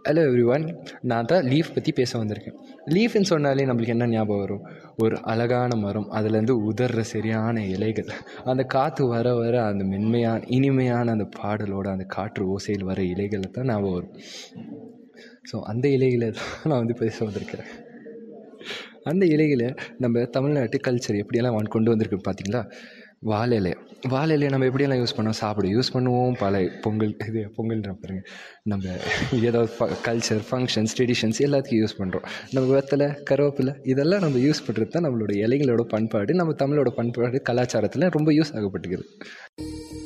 hello every one நான் தான் leaf பற்றி பேச வந்திருக்கேன் லீஃப்னு சொன்னாலே நம்மளுக்கு என்ன ஞாபகம் வரும் ஒரு அழகான மரம் அதுலேருந்து உதர்ற சரியான இலைகள் அந்த காற்று வர வர அந்த மென்மையான இனிமையான அந்த பாடலோட அந்த காற்று ஓசையில் வர இலைகளை தான் ஞாபகம் வரும் ஸோ அந்த இலைகளை தான் நான் வந்து பேச வந்திருக்கிறேன் அந்த இலைகளை நம்ம தமிழ்நாட்டு கல்ச்சர் எப்படியெல்லாம் வான் கொண்டு வந்திருக்கு பார்த்தீங்களா வாழை இலை வாழை இலையை நம்ம எப்படியெல்லாம் யூஸ் பண்ணோம் சாப்பிட யூஸ் பண்ணுவோம் பல பொங்கல் இது பொங்கல்ன்ற பாருங்க நம்ம ஏதாவது கல்ச்சர் ஃபங்க்ஷன்ஸ் ட்ரெடிஷன்ஸ் எல்லாத்துக்கும் யூஸ் பண்ணுறோம் நம்ம வெத்தலை கருவேப்பிலை இதெல்லாம் நம்ம யூஸ் பண்ணுறது தான் நம்மளோட இலைகளோட பண்பாடு நம்ம தமிழோட பண்பாடு கலாச்சாரத்தில் ரொம்ப யூஸ் ஆகப்பட்டுக்குது